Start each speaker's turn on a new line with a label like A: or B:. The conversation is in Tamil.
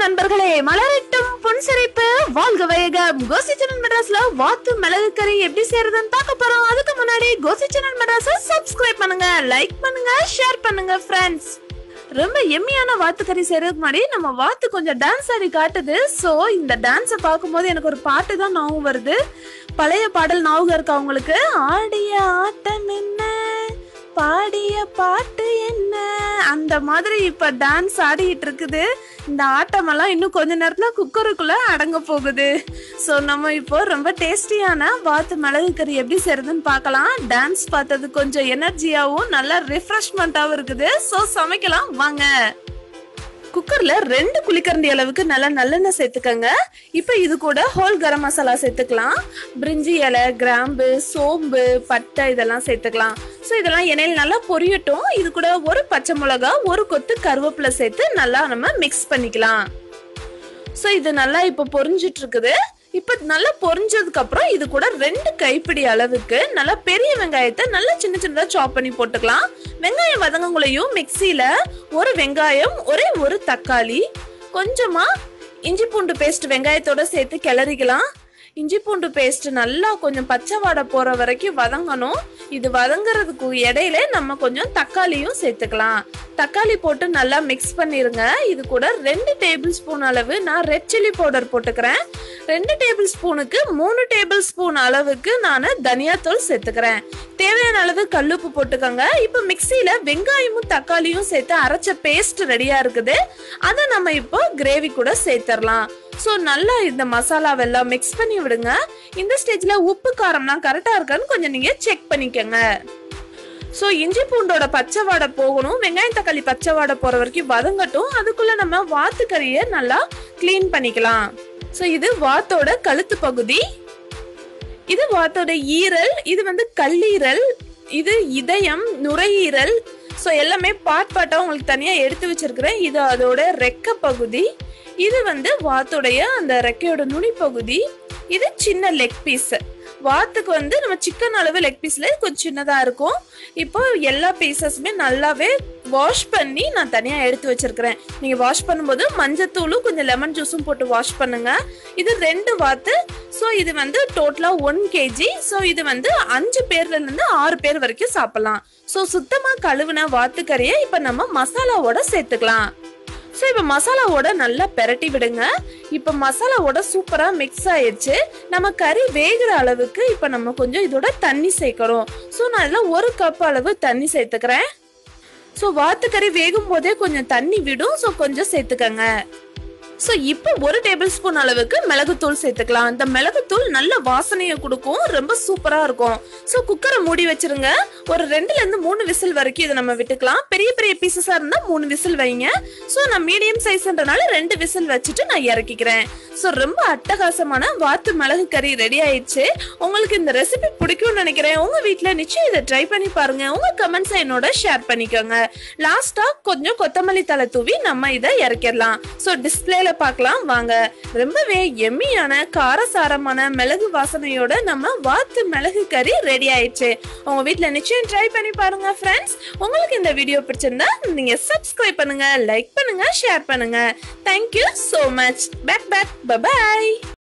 A: நண்பர்களே மலரட்டும் புன்சிரிப்பு வாழ்க வேகம் கோசிச்சனன் மெட்ராஸ்ல வாத்து மிளகு கறி எப்படி செய்யறதுன்னு பார்க்க போறோம் அதுக்கு முன்னாடி கோசிச்சனன் மெட்ராஸ சப்ஸ்கிரைப் பண்ணுங்க லைக் பண்ணுங்க ஷேர் பண்ணுங்க ஃப்ரெண்ட்ஸ் ரொம்ப எம்மியான வாத்து கறி செய்யறதுக்கு முன்னாடி நம்ம வாத்து கொஞ்சம் டான்ஸ் ஆடி காட்டுது ஸோ இந்த டான்ஸை பார்க்கும்போது எனக்கு ஒரு பாட்டு தான் ஞாபகம் வருது பழைய பாடல் ஞாபகம் இருக்கா உங்களுக்கு ஆடிய ஆட்டம் என்ன பாடிய பாட்டு என்ன அந்த மாதிரி இப்ப டான்ஸ் ஆடிட்டு இருக்குது இந்த ஆட்டமெல்லாம் இன்னும் கொஞ்ச நேரத்துல குக்கருக்குள்ள அடங்க போகுது ஸோ நம்ம இப்போ ரொம்ப டேஸ்டியான வாத்து மிளகு கறி எப்படி செய்யறதுன்னு பார்க்கலாம் டான்ஸ் பார்த்தது கொஞ்சம் எனர்ஜியாவும் நல்லா ரிஃப்ரெஷ்மெண்ட்டாகவும் இருக்குது ஸோ சமைக்கலாம் வாங்க குக்கர்ல ரெண்டு குழிக்கரண்டி அளவுக்கு நல்லா நல்லெண்ணெய் சேர்த்துக்கங்க இப்போ இது கூட ஹோல் கரம் மசாலா சேர்த்துக்கலாம் பிரிஞ்சி இலை கிராம்பு சோம்பு பட்டை இதெல்லாம் சேர்த்துக்கலாம் ஸோ இதெல்லாம் எண்ணெயில் நல்லா பொரியட்டும் இது கூட ஒரு பச்சை மிளகா ஒரு கொத்து கருவேப்பிலை சேர்த்து நல்லா நம்ம மிக்ஸ் பண்ணிக்கலாம் ஸோ இது நல்லா இப்போ பொரிஞ்சிட்டு இருக்குது இப்போ நல்லா பொரிஞ்சதுக்கு அப்புறம் இது கூட ரெண்டு கைப்பிடி அளவுக்கு நல்லா பெரிய வெங்காயத்தை நல்லா சின்ன சின்னதாக சாப் பண்ணி போட்டுக்கலாம் வெங்காயம் வதங்கக்குள்ளேயும் மிக்சியில ஒரு வெங்காயம் ஒரே ஒரு தக்காளி கொஞ்சமா இஞ்சி பூண்டு பேஸ்ட் வெங்காயத்தோட சேர்த்து கிளறிக்கலாம் இஞ்சி பூண்டு பேஸ்ட் நல்லா கொஞ்சம் பச்சை வாடை போற வரைக்கும் வதங்கணும் இது வதங்குறதுக்கு இடையில நம்ம கொஞ்சம் தக்காளியும் சேர்த்துக்கலாம் தக்காளி போட்டு நல்லா மிக்ஸ் பண்ணிருங்க இது கூட ரெண்டு டேபிள் ஸ்பூன் அளவு நான் ரெட் சில்லி பவுடர் போட்டுக்கிறேன் ரெண்டு டேபிள் ஸ்பூனுக்கு மூணு டேபிள் ஸ்பூன் அளவுக்கு நான் தனியாத்தூள் சேர்த்துக்கிறேன் தேவையான அளவு கல்லுப்பு போட்டுக்கோங்க இப்போ மிக்சியில வெங்காயமும் தக்காளியும் சேர்த்து அரைச்ச பேஸ்ட் ரெடியா இருக்குது அதை நம்ம இப்போ கிரேவி கூட சேர்த்துடலாம் ஸோ நல்லா இந்த மசாலாவெல்லாம் மிக்ஸ் பண்ணி விடுங்க இந்த ஸ்டேஜ்ல உப்பு காரம்லாம் கரெக்டா இருக்கான்னு கொஞ்சம் நீங்க செக் பண்ணிக்கோங்க ஸோ இஞ்சி பூண்டோட பச்சை வாடை போகணும் வெங்காயம் தக்காளி பச்சை வாடை போற வரைக்கும் வதங்கட்டும் அதுக்குள்ள நம்ம வாத்து கறியை நல்லா க்ளீன் பண்ணிக்கலாம் ஸோ இது வாத்தோட கழுத்து பகுதி இது வாத்தோட ஈரல் இது வந்து கல்லீரல் இது இதயம் நுரையீரல் ஸோ எல்லாமே பாட் பாட்டா உங்களுக்கு தனியாக எடுத்து வச்சிருக்கிறேன் இது அதோட ரெக்க பகுதி இது வந்து வாத்தோடைய அந்த ரெக்கையோட நுனி பகுதி இது சின்ன லெக் பீஸ் வாத்துக்கு வந்து நம்ம சிக்கன் அளவு லெக் பீஸ்ல கொஞ்சம் சின்னதா இருக்கும் இப்போ எல்லா பீசஸுமே நல்லாவே வாஷ் பண்ணி நான் தனியா எடுத்து வச்சிருக்கிறேன் நீங்க வாஷ் பண்ணும்போது மஞ்சத்தூளும் கொஞ்சம் லெமன் ஜூஸும் போட்டு வாஷ் பண்ணுங்க இது ரெண்டு வாத்து ஸோ இது வந்து டோட்டலா ஒன் கேஜி ஸோ இது வந்து அஞ்சு பேர்ல இருந்து ஆறு பேர் வரைக்கும் சாப்பிடலாம் ஸோ சுத்தமா கழுவுன வாத்துக்கறியை இப்போ நம்ம மசாலாவோட சேர்த்துக்கலாம் ஸோ இப்போ மசாலாவோட நல்லா பெரட்டி விடுங்க இப்போ மசாலாவோட சூப்பராக மிக்ஸ் ஆயிடுச்சு நம்ம கறி வேகிற அளவுக்கு இப்போ நம்ம கொஞ்சம் இதோட தண்ணி சேர்க்கிறோம் ஸோ நான் இதில் ஒரு கப் அளவு தண்ணி சேர்த்துக்கிறேன் ஸோ வாத்துக்கறி வேகும் போதே கொஞ்சம் தண்ணி விடும் ஸோ கொஞ்சம் சேர்த்துக்கங்க ஸோ இப்போ ஒரு டேபிள் ஸ்பூன் அளவுக்கு மிளகுத்தூள் சேர்த்துக்கலாம் இந்த மிளகுத்தூள் நல்ல வாசனையை கொடுக்கும் ரொம்ப சூப்பரா இருக்கும் ஸோ குக்கரை மூடி வச்சிருங்க ஒரு ரெண்டுல இருந்து மூணு விசில் வரைக்கும் இதை நம்ம விட்டுக்கலாம் பெரிய பெரிய பீசஸா இருந்தா மூணு விசில் வைங்க ஸோ நான் மீடியம் சைஸ்ன்றனால ரெண்டு விசில் வச்சுட்டு நான் இறக்கிக்கிறேன் ஸோ ரொம்ப அட்டகாசமான வாத்து மிளகு கறி ரெடி ஆயிடுச்சு உங்களுக்கு இந்த ரெசிபி பிடிக்கும்னு நினைக்கிறேன் உங்க வீட்ல நிச்சயம் இதை ட்ரை பண்ணி பாருங்க உங்க கமெண்ட்ஸை என்னோட ஷேர் பண்ணிக்கோங்க லாஸ்டா கொஞ்சம் கொத்தமல்லி தலை தூவி நம்ம இதை இறக்கிடலாம் ஸோ டிஸ்பிளேல பார்க்கலாம் வாங்க ரொம்பவே எம்மியான காரசாரமான மிளகு வாசனையோட நம்ம வாத்து மிளகு கறி ரெடி ஆயிடுச்சு உங்க வீட்ல நிச்சயம் ட்ரை பண்ணி பாருங்க ஃப்ரெண்ட்ஸ் உங்களுக்கு இந்த வீடியோ பிடிச்சிருந்தா நீங்க சப்ஸ்கிரைப் பண்ணுங்க லைக் பண்ணுங்க ஷேர் பண்ணுங்க தேங்க்யூ so மச் பேக் பேக் பபாய்